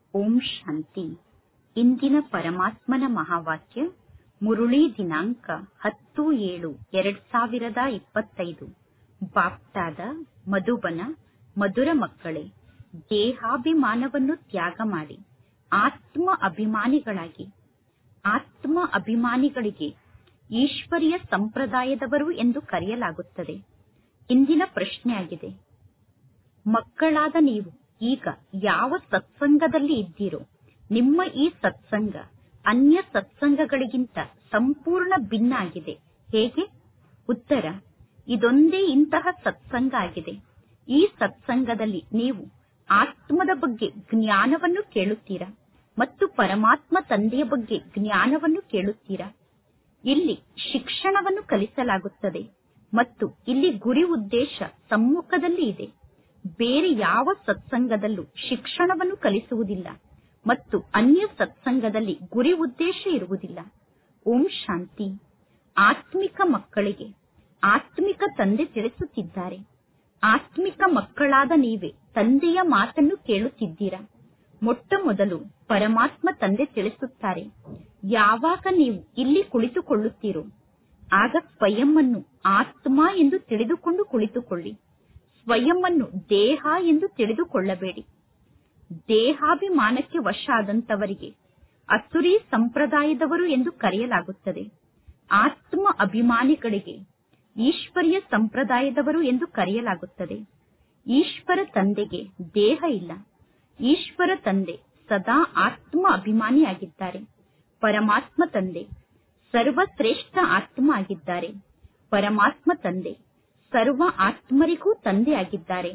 ಓಂ ಶಾಂತಿ ಇಂದಿನ ಪರಮಾತ್ಮನ ಮಹಾವಾಕ್ಯ ಮುರುಳಿ ದಿನಾಂಕ ಹತ್ತು ಏಳು ಎರಡ್ ಸಾವಿರದ ಇಪ್ಪತ್ತೈದು ಬಾಪ್ತಾದ ಮಧುಬನ ಮಧುರ ಮಕ್ಕಳೇ ದೇಹಾಭಿಮಾನವನ್ನು ತ್ಯಾಗ ಮಾಡಿ ಆತ್ಮ ಅಭಿಮಾನಿಗಳಾಗಿ ಆತ್ಮ ಅಭಿಮಾನಿಗಳಿಗೆ ಈಶ್ವರಿಯ ಸಂಪ್ರದಾಯದವರು ಎಂದು ಕರೆಯಲಾಗುತ್ತದೆ ಇಂದಿನ ಪ್ರಶ್ನೆಯಾಗಿದೆ ಮಕ್ಕಳಾದ ನೀವು ಈಗ ಯಾವ ಸತ್ಸಂಗದಲ್ಲಿ ಇದ್ದೀರೋ ನಿಮ್ಮ ಈ ಸತ್ಸಂಗ ಅನ್ಯ ಸತ್ಸಂಗಗಳಿಗಿಂತ ಸಂಪೂರ್ಣ ಭಿನ್ನ ಆಗಿದೆ ಹೇಗೆ ಉತ್ತರ ಇದೊಂದೇ ಇಂತಹ ಸತ್ಸಂಗ ಆಗಿದೆ ಈ ಸತ್ಸಂಗದಲ್ಲಿ ನೀವು ಆತ್ಮದ ಬಗ್ಗೆ ಜ್ಞಾನವನ್ನು ಕೇಳುತ್ತೀರಾ ಮತ್ತು ಪರಮಾತ್ಮ ತಂದೆಯ ಬಗ್ಗೆ ಜ್ಞಾನವನ್ನು ಕೇಳುತ್ತೀರಾ ಇಲ್ಲಿ ಶಿಕ್ಷಣವನ್ನು ಕಲಿಸಲಾಗುತ್ತದೆ ಮತ್ತು ಇಲ್ಲಿ ಗುರಿ ಉದ್ದೇಶ ಸಮ್ಮುಖದಲ್ಲಿ ಇದೆ ಬೇರೆ ಯಾವ ಸತ್ಸಂಗದಲ್ಲೂ ಶಿಕ್ಷಣವನ್ನು ಕಲಿಸುವುದಿಲ್ಲ ಮತ್ತು ಅನ್ಯ ಸತ್ಸಂಗದಲ್ಲಿ ಗುರಿ ಉದ್ದೇಶ ಇರುವುದಿಲ್ಲ ಓಂ ಶಾಂತಿ ಆತ್ಮಿಕ ಮಕ್ಕಳಿಗೆ ಆತ್ಮಿಕ ತಂದೆ ತಿಳಿಸುತ್ತಿದ್ದಾರೆ ಆತ್ಮಿಕ ಮಕ್ಕಳಾದ ನೀವೇ ತಂದೆಯ ಮಾತನ್ನು ಕೇಳುತ್ತಿದ್ದೀರಾ ಮೊಟ್ಟ ಮೊದಲು ಪರಮಾತ್ಮ ತಂದೆ ತಿಳಿಸುತ್ತಾರೆ ಯಾವಾಗ ನೀವು ಇಲ್ಲಿ ಕುಳಿತುಕೊಳ್ಳುತ್ತೀರೋ ಆಗ ಸ್ವಯಂವನ್ನು ಆತ್ಮ ಎಂದು ತಿಳಿದುಕೊಂಡು ಕುಳಿತುಕೊಳ್ಳಿ ಸ್ವಯಂವನ್ನು ದೇಹ ಎಂದು ತಿಳಿದುಕೊಳ್ಳಬೇಡಿ ದೇಹಾಭಿಮಾನಕ್ಕೆ ವಶ ಆದಂತವರಿಗೆ ಅಸುರಿ ಸಂಪ್ರದಾಯದವರು ಎಂದು ಕರೆಯಲಾಗುತ್ತದೆ ಆತ್ಮ ಅಭಿಮಾನಿಗಳಿಗೆ ಈಶ್ವರಿಯ ಸಂಪ್ರದಾಯದವರು ಎಂದು ಕರೆಯಲಾಗುತ್ತದೆ ಈಶ್ವರ ತಂದೆಗೆ ದೇಹ ಇಲ್ಲ ಈಶ್ವರ ತಂದೆ ಸದಾ ಆತ್ಮ ಅಭಿಮಾನಿಯಾಗಿದ್ದಾರೆ ಪರಮಾತ್ಮ ತಂದೆ ಸರ್ವಶ್ರೇಷ್ಠ ಆತ್ಮ ಆಗಿದ್ದಾರೆ ಪರಮಾತ್ಮ ತಂದೆ ಸರ್ವ ಆತ್ಮರಿಗೂ ತಂದೆ ಆಗಿದ್ದಾರೆ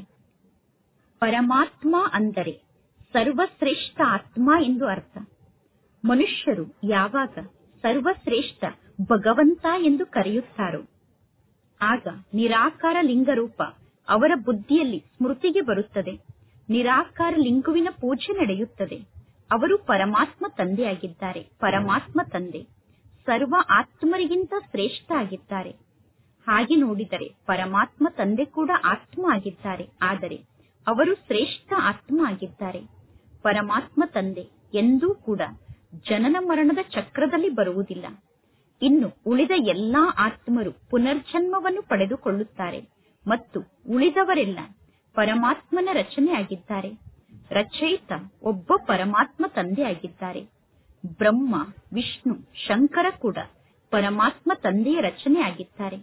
ಪರಮಾತ್ಮ ಅಂದರೆ ಸರ್ವಶ್ರೇಷ್ಠ ಆತ್ಮ ಎಂದು ಅರ್ಥ ಮನುಷ್ಯರು ಯಾವಾಗ ಸರ್ವಶ್ರೇಷ್ಠ ಭಗವಂತ ಎಂದು ಕರೆಯುತ್ತಾರೋ ಆಗ ನಿರಾಕಾರ ಲಿಂಗರೂಪ ಅವರ ಬುದ್ಧಿಯಲ್ಲಿ ಸ್ಮೃತಿಗೆ ಬರುತ್ತದೆ ನಿರಾಕಾರ ಲಿಂಗುವಿನ ಪೂಜೆ ನಡೆಯುತ್ತದೆ ಅವರು ಪರಮಾತ್ಮ ತಂದೆಯಾಗಿದ್ದಾರೆ ಪರಮಾತ್ಮ ತಂದೆ ಸರ್ವ ಆತ್ಮರಿಗಿಂತ ಶ್ರೇಷ್ಠ ಆಗಿದ್ದಾರೆ ಹಾಗೆ ನೋಡಿದರೆ ಪರಮಾತ್ಮ ತಂದೆ ಕೂಡ ಆತ್ಮ ಆಗಿದ್ದಾರೆ ಆದರೆ ಅವರು ಶ್ರೇಷ್ಠ ಆತ್ಮ ಆಗಿದ್ದಾರೆ ಪರಮಾತ್ಮ ತಂದೆ ಎಂದೂ ಕೂಡ ಜನನ ಮರಣದ ಚಕ್ರದಲ್ಲಿ ಬರುವುದಿಲ್ಲ ಇನ್ನು ಉಳಿದ ಎಲ್ಲಾ ಆತ್ಮರು ಪುನರ್ಜನ್ಮವನ್ನು ಪಡೆದುಕೊಳ್ಳುತ್ತಾರೆ ಮತ್ತು ಉಳಿದವರೆಲ್ಲ ಪರಮಾತ್ಮನ ರಚನೆಯಾಗಿದ್ದಾರೆ ರಚಯಿತ ಒಬ್ಬ ಪರಮಾತ್ಮ ತಂದೆ ಆಗಿದ್ದಾರೆ ಬ್ರಹ್ಮ ವಿಷ್ಣು ಶಂಕರ ಕೂಡ ಪರಮಾತ್ಮ ತಂದೆಯ ರಚನೆಯಾಗಿದ್ದಾರೆ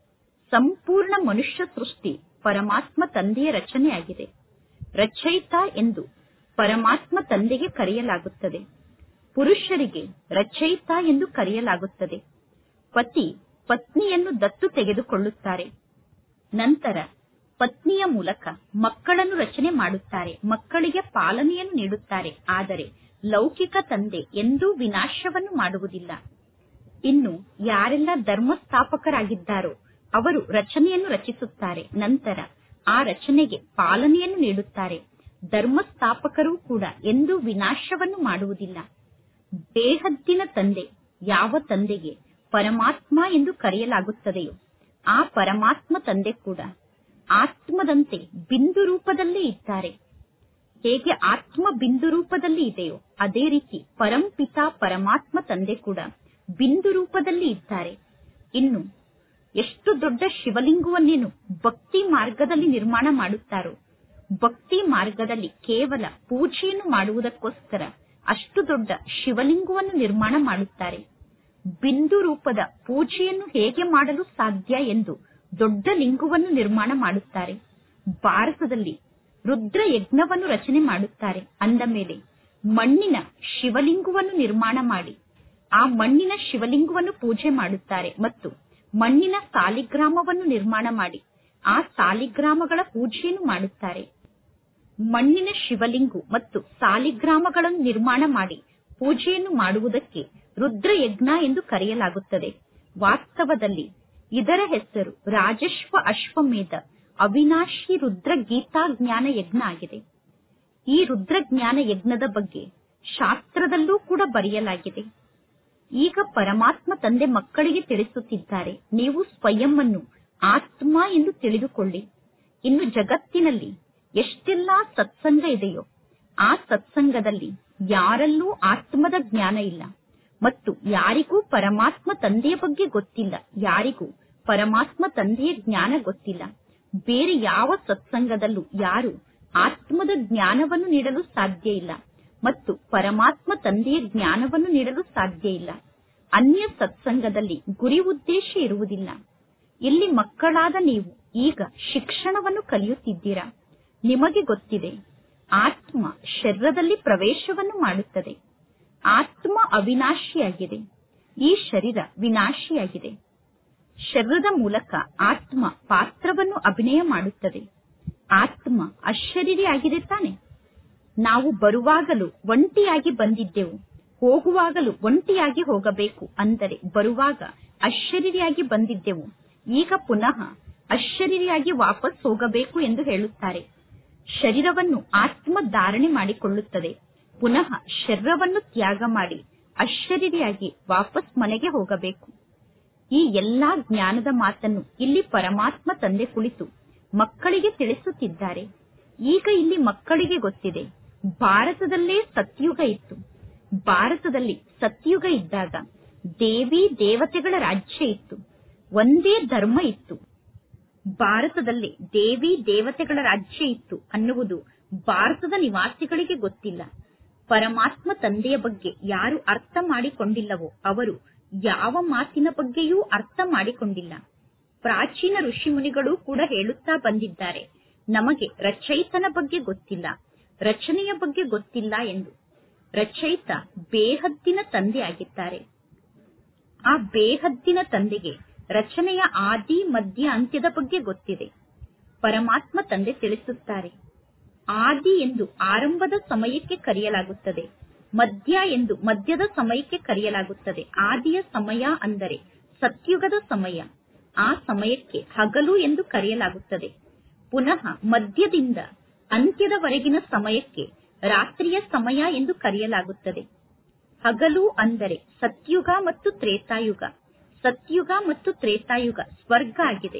ಸಂಪೂರ್ಣ ಮನುಷ್ಯ ಸೃಷ್ಟಿ ಪರಮಾತ್ಮ ತಂದೆಯ ರಚನೆಯಾಗಿದೆ ರಚಯಿತ ಎಂದು ಪರಮಾತ್ಮ ತಂದೆಗೆ ಕರೆಯಲಾಗುತ್ತದೆ ಪುರುಷರಿಗೆ ರಚಯಿತ ಎಂದು ಕರೆಯಲಾಗುತ್ತದೆ ಪತಿ ಪತ್ನಿಯನ್ನು ದತ್ತು ತೆಗೆದುಕೊಳ್ಳುತ್ತಾರೆ ನಂತರ ಪತ್ನಿಯ ಮೂಲಕ ಮಕ್ಕಳನ್ನು ರಚನೆ ಮಾಡುತ್ತಾರೆ ಮಕ್ಕಳಿಗೆ ಪಾಲನೆಯನ್ನು ನೀಡುತ್ತಾರೆ ಆದರೆ ಲೌಕಿಕ ತಂದೆ ಎಂದೂ ವಿನಾಶವನ್ನು ಮಾಡುವುದಿಲ್ಲ ಇನ್ನು ಯಾರೆಲ್ಲ ಧರ್ಮಸ್ಥಾಪಕರಾಗಿದ್ದಾರೋ ಅವರು ರಚನೆಯನ್ನು ರಚಿಸುತ್ತಾರೆ ನಂತರ ಆ ರಚನೆಗೆ ಪಾಲನೆಯನ್ನು ನೀಡುತ್ತಾರೆ ಧರ್ಮಸ್ಥಾಪಕರು ಕೂಡ ಎಂದೂ ವಿನಾಶವನ್ನು ಮಾಡುವುದಿಲ್ಲ ಬೇಹದ್ದಿನ ತಂದೆ ಯಾವ ತಂದೆಗೆ ಪರಮಾತ್ಮ ಎಂದು ಕರೆಯಲಾಗುತ್ತದೆಯೋ ಆ ಪರಮಾತ್ಮ ತಂದೆ ಕೂಡ ಆತ್ಮದಂತೆ ಬಿಂದು ರೂಪದಲ್ಲೇ ಇದ್ದಾರೆ ಹೇಗೆ ಆತ್ಮ ಬಿಂದು ರೂಪದಲ್ಲಿ ಇದೆಯೋ ಅದೇ ರೀತಿ ಪರಂಪಿತ ಪರಮಾತ್ಮ ತಂದೆ ಕೂಡ ಬಿಂದು ರೂಪದಲ್ಲಿ ಇದ್ದಾರೆ ಇನ್ನು ಎಷ್ಟು ದೊಡ್ಡ ಶಿವಲಿಂಗವನ್ನೇನು ಭಕ್ತಿ ಮಾರ್ಗದಲ್ಲಿ ನಿರ್ಮಾಣ ಮಾಡುತ್ತಾರೋ ಭಕ್ತಿ ಮಾರ್ಗದಲ್ಲಿ ಕೇವಲ ಪೂಜೆಯನ್ನು ಮಾಡುವುದಕ್ಕೋಸ್ಕರ ಅಷ್ಟು ದೊಡ್ಡ ಶಿವಲಿಂಗವನ್ನು ನಿರ್ಮಾಣ ಮಾಡುತ್ತಾರೆ ಬಿಂದು ರೂಪದ ಪೂಜೆಯನ್ನು ಹೇಗೆ ಮಾಡಲು ಸಾಧ್ಯ ಎಂದು ದೊಡ್ಡ ಲಿಂಗವನ್ನು ನಿರ್ಮಾಣ ಮಾಡುತ್ತಾರೆ ಭಾರತದಲ್ಲಿ ರುದ್ರ ಯಜ್ಞವನ್ನು ರಚನೆ ಮಾಡುತ್ತಾರೆ ಅಂದ ಮೇಲೆ ಮಣ್ಣಿನ ಶಿವಲಿಂಗವನ್ನು ನಿರ್ಮಾಣ ಮಾಡಿ ಆ ಮಣ್ಣಿನ ಶಿವಲಿಂಗವನ್ನು ಪೂಜೆ ಮಾಡುತ್ತಾರೆ ಮತ್ತು ಮಣ್ಣಿನ ಸಾಲಿಗ್ರಾಮವನ್ನು ನಿರ್ಮಾಣ ಮಾಡಿ ಆ ಸಾಲಿಗ್ರಾಮಗಳ ಪೂಜೆಯನ್ನು ಮಾಡುತ್ತಾರೆ ಮಣ್ಣಿನ ಶಿವಲಿಂಗು ಮತ್ತು ಸಾಲಿಗ್ರಾಮಗಳನ್ನು ನಿರ್ಮಾಣ ಮಾಡಿ ಪೂಜೆಯನ್ನು ಮಾಡುವುದಕ್ಕೆ ರುದ್ರಯಜ್ಞ ಎಂದು ಕರೆಯಲಾಗುತ್ತದೆ ವಾಸ್ತವದಲ್ಲಿ ಇದರ ಹೆಸರು ರಾಜಶ್ವ ಅಶ್ವಮೇಧ ಅವಿನಾಶಿ ರುದ್ರ ಗೀತಾ ಜ್ಞಾನ ಯಜ್ಞ ಆಗಿದೆ ಈ ರುದ್ರ ಜ್ಞಾನ ಯಜ್ಞದ ಬಗ್ಗೆ ಶಾಸ್ತ್ರದಲ್ಲೂ ಕೂಡ ಬರೆಯಲಾಗಿದೆ ಈಗ ಪರಮಾತ್ಮ ತಂದೆ ಮಕ್ಕಳಿಗೆ ತಿಳಿಸುತ್ತಿದ್ದಾರೆ ನೀವು ಸ್ವಯಂವನ್ನು ಆತ್ಮ ಎಂದು ತಿಳಿದುಕೊಳ್ಳಿ ಇನ್ನು ಜಗತ್ತಿನಲ್ಲಿ ಎಷ್ಟೆಲ್ಲಾ ಸತ್ಸಂಗ ಇದೆಯೋ ಆ ಸತ್ಸಂಗದಲ್ಲಿ ಯಾರಲ್ಲೂ ಆತ್ಮದ ಜ್ಞಾನ ಇಲ್ಲ ಮತ್ತು ಯಾರಿಗೂ ಪರಮಾತ್ಮ ತಂದೆಯ ಬಗ್ಗೆ ಗೊತ್ತಿಲ್ಲ ಯಾರಿಗೂ ಪರಮಾತ್ಮ ತಂದೆಯ ಜ್ಞಾನ ಗೊತ್ತಿಲ್ಲ ಬೇರೆ ಯಾವ ಸತ್ಸಂಗದಲ್ಲೂ ಯಾರು ಆತ್ಮದ ಜ್ಞಾನವನ್ನು ನೀಡಲು ಸಾಧ್ಯ ಇಲ್ಲ ಮತ್ತು ಪರಮಾತ್ಮ ತಂದೆಯ ಜ್ಞಾನವನ್ನು ನೀಡಲು ಸಾಧ್ಯ ಇಲ್ಲ ಅನ್ಯ ಸತ್ಸಂಗದಲ್ಲಿ ಗುರಿ ಉದ್ದೇಶ ಇರುವುದಿಲ್ಲ ಇಲ್ಲಿ ಮಕ್ಕಳಾದ ನೀವು ಈಗ ಶಿಕ್ಷಣವನ್ನು ಕಲಿಯುತ್ತಿದ್ದೀರಾ ನಿಮಗೆ ಗೊತ್ತಿದೆ ಆತ್ಮ ಶರೀರದಲ್ಲಿ ಪ್ರವೇಶವನ್ನು ಮಾಡುತ್ತದೆ ಆತ್ಮ ಅವಿನಾಶಿಯಾಗಿದೆ ಈ ಶರೀರ ವಿನಾಶಿಯಾಗಿದೆ ಶರೀರದ ಮೂಲಕ ಆತ್ಮ ಪಾತ್ರವನ್ನು ಅಭಿನಯ ಮಾಡುತ್ತದೆ ಆತ್ಮ ಅಶರೀರಿಯಾಗಿದೆ ತಾನೆ ನಾವು ಬರುವಾಗಲೂ ಒಂಟಿಯಾಗಿ ಬಂದಿದ್ದೆವು ಹೋಗುವಾಗಲೂ ಒಂಟಿಯಾಗಿ ಹೋಗಬೇಕು ಅಂದರೆ ಬರುವಾಗ ಅಶರೀರಿಯಾಗಿ ಬಂದಿದ್ದೆವು ಈಗ ಪುನಃ ಅಶರೀರಿಯಾಗಿ ವಾಪಸ್ ಹೋಗಬೇಕು ಎಂದು ಹೇಳುತ್ತಾರೆ ಶರೀರವನ್ನು ಆತ್ಮ ಧಾರಣೆ ಮಾಡಿಕೊಳ್ಳುತ್ತದೆ ಪುನಃ ಶರೀರವನ್ನು ತ್ಯಾಗ ಮಾಡಿ ಅಶರೀರಿಯಾಗಿ ವಾಪಸ್ ಮನೆಗೆ ಹೋಗಬೇಕು ಈ ಎಲ್ಲಾ ಜ್ಞಾನದ ಮಾತನ್ನು ಇಲ್ಲಿ ಪರಮಾತ್ಮ ತಂದೆ ಕುಳಿತು ಮಕ್ಕಳಿಗೆ ತಿಳಿಸುತ್ತಿದ್ದಾರೆ ಈಗ ಇಲ್ಲಿ ಮಕ್ಕಳಿಗೆ ಗೊತ್ತಿದೆ ಭಾರತದಲ್ಲೇ ಸತ್ಯುಗ ಇತ್ತು ಭಾರತದಲ್ಲಿ ಸತ್ಯುಗ ಇದ್ದಾಗ ದೇವಿ ದೇವತೆಗಳ ರಾಜ್ಯ ಇತ್ತು ಒಂದೇ ಧರ್ಮ ಇತ್ತು ಭಾರತದಲ್ಲಿ ದೇವಿ ದೇವತೆಗಳ ರಾಜ್ಯ ಇತ್ತು ಅನ್ನುವುದು ಭಾರತದ ನಿವಾಸಿಗಳಿಗೆ ಗೊತ್ತಿಲ್ಲ ಪರಮಾತ್ಮ ತಂದೆಯ ಬಗ್ಗೆ ಯಾರು ಅರ್ಥ ಮಾಡಿಕೊಂಡಿಲ್ಲವೋ ಅವರು ಯಾವ ಮಾತಿನ ಬಗ್ಗೆಯೂ ಅರ್ಥ ಮಾಡಿಕೊಂಡಿಲ್ಲ ಪ್ರಾಚೀನ ಋಷಿಮುನಿಗಳು ಕೂಡ ಹೇಳುತ್ತಾ ಬಂದಿದ್ದಾರೆ ನಮಗೆ ರಚಯಿತನ ಬಗ್ಗೆ ಗೊತ್ತಿಲ್ಲ ರಚನೆಯ ಬಗ್ಗೆ ಗೊತ್ತಿಲ್ಲ ಎಂದು ರಚಯಿತ ಬೇಹದ್ದಿನ ತಂದೆ ಆಗಿದ್ದಾರೆ ಆ ಬೇಹದ್ದಿನ ತಂದೆಗೆ ರಚನೆಯ ಆದಿ ಮಧ್ಯ ಅಂತ್ಯದ ಬಗ್ಗೆ ಗೊತ್ತಿದೆ ಪರಮಾತ್ಮ ತಂದೆ ತಿಳಿಸುತ್ತಾರೆ ಆದಿ ಎಂದು ಆರಂಭದ ಸಮಯಕ್ಕೆ ಕರೆಯಲಾಗುತ್ತದೆ ಮಧ್ಯ ಎಂದು ಮಧ್ಯದ ಸಮಯಕ್ಕೆ ಕರೆಯಲಾಗುತ್ತದೆ ಆದಿಯ ಸಮಯ ಅಂದರೆ ಸತ್ಯುಗದ ಸಮಯ ಆ ಸಮಯಕ್ಕೆ ಹಗಲು ಎಂದು ಕರೆಯಲಾಗುತ್ತದೆ ಪುನಃ ಮಧ್ಯದಿಂದ ಅಂತ್ಯದವರೆಗಿನ ಸಮಯಕ್ಕೆ ರಾತ್ರಿಯ ಸಮಯ ಎಂದು ಕರೆಯಲಾಗುತ್ತದೆ ಹಗಲು ಅಂದರೆ ಸತ್ಯುಗ ಮತ್ತು ತ್ರೇತಾಯುಗ ಸತ್ಯುಗ ಮತ್ತು ತ್ರೇತಾಯುಗ ಸ್ವರ್ಗ ಆಗಿದೆ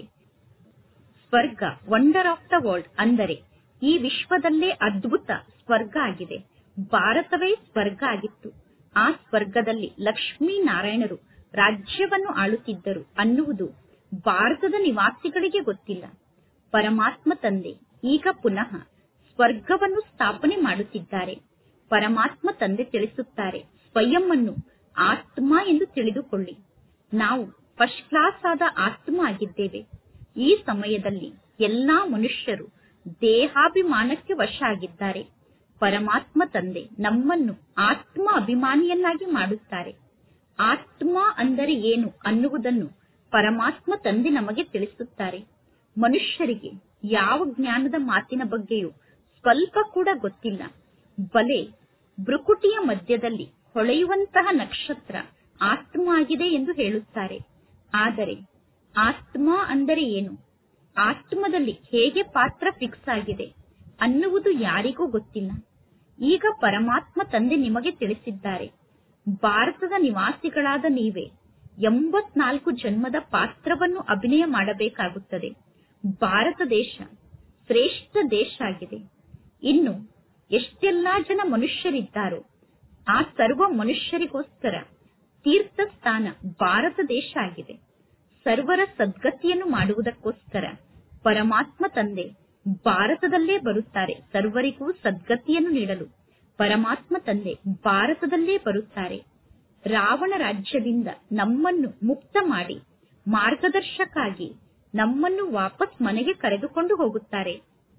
ಸ್ವರ್ಗ ವಂಡರ್ ಆಫ್ ದ ವರ್ಲ್ಡ್ ಅಂದರೆ ಈ ವಿಶ್ವದಲ್ಲೇ ಅದ್ಭುತ ಸ್ವರ್ಗ ಆಗಿದೆ ಭಾರತವೇ ಸ್ವರ್ಗ ಆಗಿತ್ತು ಆ ಸ್ವರ್ಗದಲ್ಲಿ ಲಕ್ಷ್ಮೀ ನಾರಾಯಣರು ರಾಜ್ಯವನ್ನು ಆಳುತ್ತಿದ್ದರು ಅನ್ನುವುದು ಭಾರತದ ನಿವಾಸಿಗಳಿಗೆ ಗೊತ್ತಿಲ್ಲ ಪರಮಾತ್ಮ ತಂದೆ ಈಗ ಪುನಃ ಸ್ವರ್ಗವನ್ನು ಸ್ಥಾಪನೆ ಮಾಡುತ್ತಿದ್ದಾರೆ ಪರಮಾತ್ಮ ತಂದೆ ತಿಳಿಸುತ್ತಾರೆ ಸ್ವಯಂ ಅನ್ನು ಆತ್ಮ ಎಂದು ತಿಳಿದುಕೊಳ್ಳಿ ನಾವು ಫಸ್ಟ್ ಕ್ಲಾಸ್ ಆದ ಆತ್ಮ ಆಗಿದ್ದೇವೆ ಈ ಸಮಯದಲ್ಲಿ ಎಲ್ಲಾ ಮನುಷ್ಯರು ದೇಹಾಭಿಮಾನಕ್ಕೆ ವಶ ಆಗಿದ್ದಾರೆ ಪರಮಾತ್ಮ ತಂದೆ ನಮ್ಮನ್ನು ಆತ್ಮ ಅಭಿಮಾನಿಯನ್ನಾಗಿ ಮಾಡುತ್ತಾರೆ ಆತ್ಮ ಅಂದರೆ ಏನು ಅನ್ನುವುದನ್ನು ಪರಮಾತ್ಮ ತಂದೆ ನಮಗೆ ತಿಳಿಸುತ್ತಾರೆ ಮನುಷ್ಯರಿಗೆ ಯಾವ ಜ್ಞಾನದ ಮಾತಿನ ಬಗ್ಗೆಯೂ ಸ್ವಲ್ಪ ಕೂಡ ಗೊತ್ತಿಲ್ಲ ಬಲೆ ಭ್ರುಕುಟಿಯ ಮಧ್ಯದಲ್ಲಿ ಹೊಳೆಯುವಂತಹ ನಕ್ಷತ್ರ ಆತ್ಮ ಆಗಿದೆ ಎಂದು ಹೇಳುತ್ತಾರೆ ಆದರೆ ಆತ್ಮ ಅಂದರೆ ಏನು ಆತ್ಮದಲ್ಲಿ ಹೇಗೆ ಪಾತ್ರ ಫಿಕ್ಸ್ ಆಗಿದೆ ಅನ್ನುವುದು ಯಾರಿಗೂ ಗೊತ್ತಿಲ್ಲ ಈಗ ಪರಮಾತ್ಮ ತಂದೆ ನಿಮಗೆ ತಿಳಿಸಿದ್ದಾರೆ ಭಾರತದ ನಿವಾಸಿಗಳಾದ ನೀವೇ ಎಂಬತ್ನಾಲ್ಕು ಜನ್ಮದ ಪಾತ್ರವನ್ನು ಅಭಿನಯ ಮಾಡಬೇಕಾಗುತ್ತದೆ ಭಾರತ ದೇಶ ಶ್ರೇಷ್ಠ ದೇಶ ಆಗಿದೆ ಇನ್ನು ಎಷ್ಟೆಲ್ಲಾ ಜನ ಮನುಷ್ಯರಿದ್ದಾರೋ ಆ ಸರ್ವ ಮನುಷ್ಯರಿಗೋಸ್ಕರ ತೀರ್ಥ ಸ್ಥಾನ ಭಾರತ ದೇಶ ಆಗಿದೆ ಸರ್ವರ ಸದ್ಗತಿಯನ್ನು ಮಾಡುವುದಕ್ಕೋಸ್ಕರ ಪರಮಾತ್ಮ ತಂದೆ ಭಾರತದಲ್ಲೇ ಬರುತ್ತಾರೆ ಸರ್ವರಿಗೂ ಸದ್ಗತಿಯನ್ನು ನೀಡಲು ಪರಮಾತ್ಮ ತಂದೆ ಭಾರತದಲ್ಲೇ ಬರುತ್ತಾರೆ ರಾವಣ ರಾಜ್ಯದಿಂದ ನಮ್ಮನ್ನು ಮುಕ್ತ ಮಾಡಿ ಮಾರ್ಗದರ್ಶಕಾಗಿ ನಮ್ಮನ್ನು ವಾಪಸ್ ಮನೆಗೆ ಕರೆದುಕೊಂಡು ಹೋಗುತ್ತಾರೆ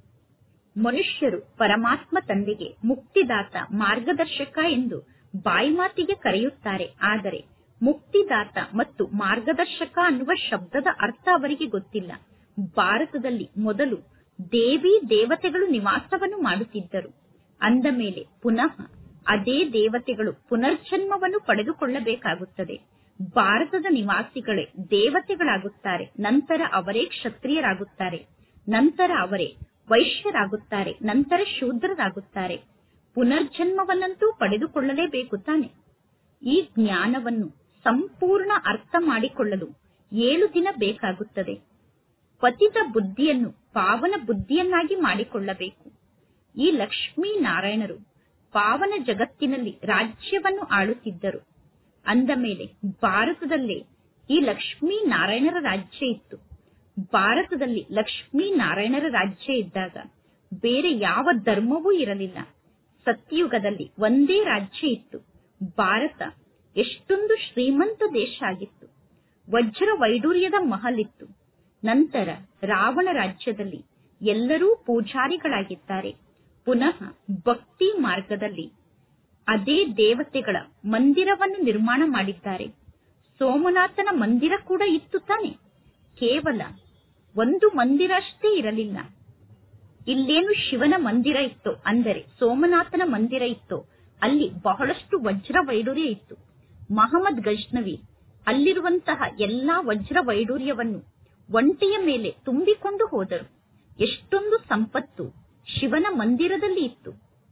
ಮನುಷ್ಯರು ಪರಮಾತ್ಮ ತಂದೆಗೆ ಮುಕ್ತಿದಾತ ಮಾರ್ಗದರ್ಶಕ ಎಂದು ಬಾಯಿ ಮಾತಿಗೆ ಕರೆಯುತ್ತಾರೆ ಆದರೆ ಮುಕ್ತಿದಾತ ಮತ್ತು ಮಾರ್ಗದರ್ಶಕ ಅನ್ನುವ ಶಬ್ದದ ಅರ್ಥ ಅವರಿಗೆ ಗೊತ್ತಿಲ್ಲ ಭಾರತದಲ್ಲಿ ಮೊದಲು ದೇವಿ ದೇವತೆಗಳು ನಿವಾಸವನ್ನು ಮಾಡುತ್ತಿದ್ದರು ಅಂದ ಮೇಲೆ ಪುನಃ ಅದೇ ದೇವತೆಗಳು ಪುನರ್ಜನ್ಮವನ್ನು ಪಡೆದುಕೊಳ್ಳಬೇಕಾಗುತ್ತದೆ ಭಾರತದ ನಿವಾಸಿಗಳೇ ದೇವತೆಗಳಾಗುತ್ತಾರೆ ನಂತರ ಅವರೇ ಕ್ಷತ್ರಿಯರಾಗುತ್ತಾರೆ ನಂತರ ಅವರೇ ವೈಶ್ಯರಾಗುತ್ತಾರೆ ನಂತರ ಶೂದ್ರರಾಗುತ್ತಾರೆ ಪುನರ್ಜನ್ಮವನ್ನಂತೂ ಪಡೆದುಕೊಳ್ಳಲೇಬೇಕು ತಾನೆ ಈ ಜ್ಞಾನವನ್ನು ಸಂಪೂರ್ಣ ಅರ್ಥ ಮಾಡಿಕೊಳ್ಳಲು ಏಳು ದಿನ ಬೇಕಾಗುತ್ತದೆ ಪತಿತ ಬುದ್ಧಿಯನ್ನು ಪಾವನ ಬುದ್ಧಿಯನ್ನಾಗಿ ಮಾಡಿಕೊಳ್ಳಬೇಕು ಈ ಲಕ್ಷ್ಮೀ ನಾರಾಯಣರು ಪಾವನ ಜಗತ್ತಿನಲ್ಲಿ ರಾಜ್ಯವನ್ನು ಆಳುತ್ತಿದ್ದರು ಅಂದ ಮೇಲೆ ಭಾರತದಲ್ಲೇ ಈ ಲಕ್ಷ್ಮೀ ನಾರಾಯಣರ ರಾಜ್ಯ ಇತ್ತು ಭಾರತದಲ್ಲಿ ಲಕ್ಷ್ಮೀ ನಾರಾಯಣರ ರಾಜ್ಯ ಇದ್ದಾಗ ಬೇರೆ ಯಾವ ಧರ್ಮವೂ ಇರಲಿಲ್ಲ ಸತ್ಯಯುಗದಲ್ಲಿ ಒಂದೇ ರಾಜ್ಯ ಇತ್ತು ಭಾರತ ಎಷ್ಟೊಂದು ಶ್ರೀಮಂತ ದೇಶ ಆಗಿತ್ತು ವಜ್ರ ವೈಡೂರ್ಯದ ಮಹಲ್ ಇತ್ತು ನಂತರ ರಾವಣ ರಾಜ್ಯದಲ್ಲಿ ಎಲ್ಲರೂ ಪೂಜಾರಿಗಳಾಗಿದ್ದಾರೆ ಪುನಃ ಭಕ್ತಿ ಮಾರ್ಗದಲ್ಲಿ ಅದೇ ದೇವತೆಗಳ ಮಂದಿರವನ್ನು ನಿರ್ಮಾಣ ಮಾಡಿದ್ದಾರೆ ಸೋಮನಾಥನ ಮಂದಿರ ಕೂಡ ಇತ್ತು ತಾನೆ ಕೇವಲ ಒಂದು ಮಂದಿರ ಅಷ್ಟೇ ಇರಲಿಲ್ಲ ಇಲ್ಲೇನು ಶಿವನ ಮಂದಿರ ಇತ್ತೋ ಅಂದರೆ ಸೋಮನಾಥನ ಮಂದಿರ ಇತ್ತೋ ಅಲ್ಲಿ ಬಹಳಷ್ಟು ವಜ್ರ ವೈಡೂರ್ಯ ಇತ್ತು ಮಹಮ್ಮದ್ ಗಜ್ನವಿ ಅಲ್ಲಿರುವಂತಹ ಎಲ್ಲಾ ವಜ್ರ ವೈಡೂರ್ಯವನ್ನು ಒಂಟೆಯ ಮೇಲೆ ತುಂಬಿಕೊಂಡು ಹೋದರು ಎಷ್ಟೊಂದು ಸಂಪತ್ತು ಶಿವನ ಮಂದಿರದಲ್ಲಿ ಇತ್ತು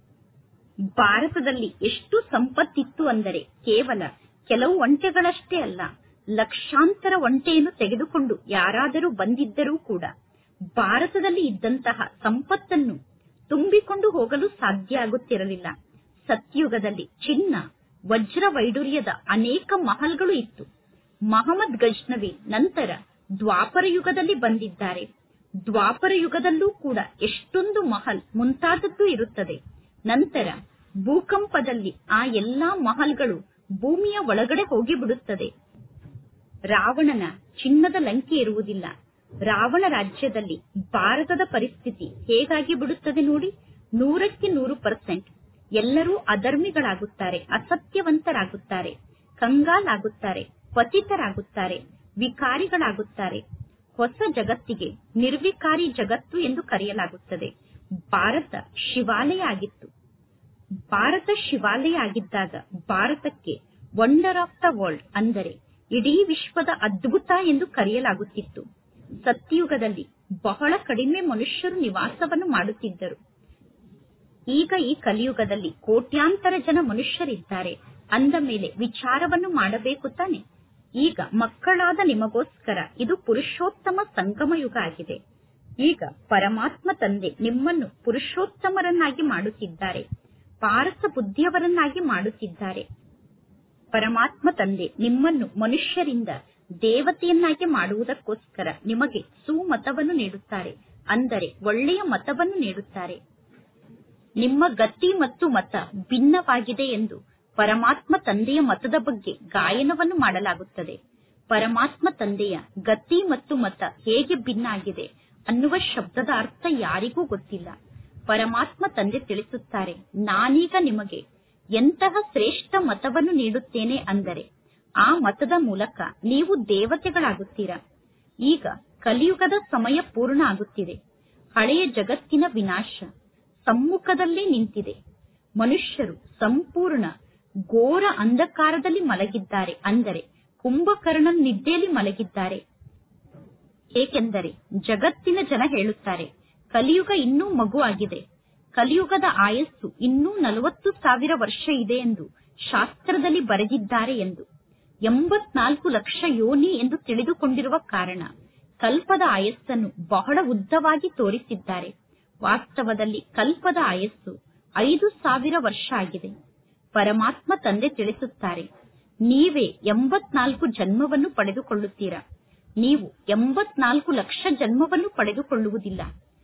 ಭಾರತದಲ್ಲಿ ಎಷ್ಟು ಸಂಪತ್ತಿತ್ತು ಅಂದರೆ ಕೇವಲ ಕೆಲವು ಒಂಟೆಗಳಷ್ಟೇ ಅಲ್ಲ ಲಕ್ಷಾಂತರ ಒಂಟೆಯನ್ನು ತೆಗೆದುಕೊಂಡು ಯಾರಾದರೂ ಬಂದಿದ್ದರೂ ಕೂಡ ಭಾರತದಲ್ಲಿ ಇದ್ದಂತಹ ಸಂಪತ್ತನ್ನು ತುಂಬಿಕೊಂಡು ಹೋಗಲು ಸಾಧ್ಯ ಆಗುತ್ತಿರಲಿಲ್ಲ ಸತ್ಯುಗದಲ್ಲಿ ಚಿನ್ನ ವಜ್ರ ವೈಡೂರ್ಯದ ಅನೇಕ ಮಹಲ್ಗಳು ಇತ್ತು ಮಹಮ್ಮದ್ ಗಜ್ನವಿ ನಂತರ ದ್ವಾಪರ ಯುಗದಲ್ಲಿ ಬಂದಿದ್ದಾರೆ ದ್ವಾಪರ ಯುಗದಲ್ಲೂ ಕೂಡ ಎಷ್ಟೊಂದು ಮಹಲ್ ಮುಂತಾದದ್ದು ಇರುತ್ತದೆ ನಂತರ ಭೂಕಂಪದಲ್ಲಿ ಆ ಎಲ್ಲಾ ಮಹಲ್ಗಳು ಭೂಮಿಯ ಒಳಗಡೆ ಹೋಗಿಬಿಡುತ್ತದೆ ರಾವಣನ ಚಿನ್ನದ ಲಂಕೆ ಇರುವುದಿಲ್ಲ ರಾವಣ ರಾಜ್ಯದಲ್ಲಿ ಭಾರತದ ಪರಿಸ್ಥಿತಿ ಹೇಗಾಗಿ ಬಿಡುತ್ತದೆ ನೋಡಿ ನೂರಕ್ಕೆ ನೂರು ಪರ್ಸೆಂಟ್ ಎಲ್ಲರೂ ಅಧರ್ಮಿಗಳಾಗುತ್ತಾರೆ ಅಸತ್ಯವಂತರಾಗುತ್ತಾರೆ ಕಂಗಾಲಾಗುತ್ತಾರೆ ಪತಿತರಾಗುತ್ತಾರೆ ವಿಕಾರಿಗಳಾಗುತ್ತಾರೆ ಹೊಸ ಜಗತ್ತಿಗೆ ನಿರ್ವಿಕಾರಿ ಜಗತ್ತು ಎಂದು ಕರೆಯಲಾಗುತ್ತದೆ ಭಾರತ ಶಿವಾಲಯ ಆಗಿತ್ತು ಭಾರತ ಶಿವಾಲಯ ಆಗಿದ್ದಾಗ ಭಾರತಕ್ಕೆ ವಂಡರ್ ಆಫ್ ದ ವರ್ಲ್ಡ್ ಅಂದರೆ ಇಡೀ ವಿಶ್ವದ ಅದ್ಭುತ ಎಂದು ಕರೆಯಲಾಗುತ್ತಿತ್ತು ಸತ್ಯಯುಗದಲ್ಲಿ ಬಹಳ ಕಡಿಮೆ ಮನುಷ್ಯರು ನಿವಾಸವನ್ನು ಮಾಡುತ್ತಿದ್ದರು ಈಗ ಈ ಕಲಿಯುಗದಲ್ಲಿ ಕೋಟ್ಯಾಂತರ ಜನ ಮನುಷ್ಯರಿದ್ದಾರೆ ಅಂದ ಮೇಲೆ ವಿಚಾರವನ್ನು ಮಾಡಬೇಕು ತಾನೆ ಈಗ ಮಕ್ಕಳಾದ ನಿಮಗೋಸ್ಕರ ಇದು ಪುರುಷೋತ್ತಮ ಸಂಗಮ ಯುಗ ಆಗಿದೆ ಈಗ ಪರಮಾತ್ಮ ತಂದೆ ನಿಮ್ಮನ್ನು ಪುರುಷೋತ್ತಮರನ್ನಾಗಿ ಮಾಡುತ್ತಿದ್ದಾರೆ ಪಾರಸ ಬುದ್ಧಿಯವರನ್ನಾಗಿ ಮಾಡುತ್ತಿದ್ದಾರೆ ಪರಮಾತ್ಮ ತಂದೆ ನಿಮ್ಮನ್ನು ಮನುಷ್ಯರಿಂದ ದೇವತೆಯನ್ನಾಗಿ ಮಾಡುವುದಕ್ಕೋಸ್ಕರ ನಿಮಗೆ ಸುಮತವನ್ನು ನೀಡುತ್ತಾರೆ ಅಂದರೆ ಒಳ್ಳೆಯ ಮತವನ್ನು ನೀಡುತ್ತಾರೆ ನಿಮ್ಮ ಗತಿ ಮತ್ತು ಮತ ಭಿನ್ನವಾಗಿದೆ ಎಂದು ಪರಮಾತ್ಮ ತಂದೆಯ ಮತದ ಬಗ್ಗೆ ಗಾಯನವನ್ನು ಮಾಡಲಾಗುತ್ತದೆ ಪರಮಾತ್ಮ ತಂದೆಯ ಗತಿ ಮತ್ತು ಮತ ಹೇಗೆ ಭಿನ್ನ ಆಗಿದೆ ಅನ್ನುವ ಶಬ್ದದ ಅರ್ಥ ಯಾರಿಗೂ ಗೊತ್ತಿಲ್ಲ ಪರಮಾತ್ಮ ತಂದೆ ತಿಳಿಸುತ್ತಾರೆ ನಾನೀಗ ನಿಮಗೆ ಎಂತಹ ಶ್ರೇಷ್ಠ ಮತವನ್ನು ನೀಡುತ್ತೇನೆ ಅಂದರೆ ಆ ಮತದ ಮೂಲಕ ನೀವು ದೇವತೆಗಳಾಗುತ್ತೀರಾ ಈಗ ಕಲಿಯುಗದ ಸಮಯ ಪೂರ್ಣ ಆಗುತ್ತಿದೆ ಹಳೆಯ ಜಗತ್ತಿನ ವಿನಾಶ ಸಮ್ಮುಖದಲ್ಲೇ ನಿಂತಿದೆ ಮನುಷ್ಯರು ಸಂಪೂರ್ಣ ಘೋರ ಅಂಧಕಾರದಲ್ಲಿ ಮಲಗಿದ್ದಾರೆ ಅಂದರೆ ಕುಂಭಕರ್ಣ ನಿದ್ದೆಯಲ್ಲಿ ಮಲಗಿದ್ದಾರೆ ಏಕೆಂದರೆ ಜಗತ್ತಿನ ಜನ ಹೇಳುತ್ತಾರೆ ಕಲಿಯುಗ ಇನ್ನೂ ಮಗು ಆಗಿದೆ ಕಲಿಯುಗದ ಆಯಸ್ಸು ಇನ್ನೂ ನಲವತ್ತು ಸಾವಿರ ವರ್ಷ ಇದೆ ಎಂದು ಶಾಸ್ತ್ರದಲ್ಲಿ ಬರೆದಿದ್ದಾರೆ ಎಂದು ಎಂಬತ್ನಾಲ್ಕು ಲಕ್ಷ ಯೋನಿ ಎಂದು ತಿಳಿದುಕೊಂಡಿರುವ ಕಾರಣ ಕಲ್ಪದ ಆಯಸ್ಸನ್ನು ಬಹಳ ಉದ್ದವಾಗಿ ತೋರಿಸಿದ್ದಾರೆ ವಾಸ್ತವದಲ್ಲಿ ಕಲ್ಪದ ಆಯಸ್ಸು ಐದು ಸಾವಿರ ವರ್ಷ ಆಗಿದೆ ಪರಮಾತ್ಮ ತಂದೆ ತಿಳಿಸುತ್ತಾರೆ ನೀವೇ ಎಂಬತ್ನಾಲ್ಕು ಜನ್ಮವನ್ನು ಪಡೆದುಕೊಳ್ಳುತ್ತೀರಾ ನೀವು ಎಂಬತ್ನಾಲ್ಕು ಲಕ್ಷ ಜನ್ಮವನ್ನು ಪಡೆದುಕೊಳ್ಳುವುದಿಲ್ಲ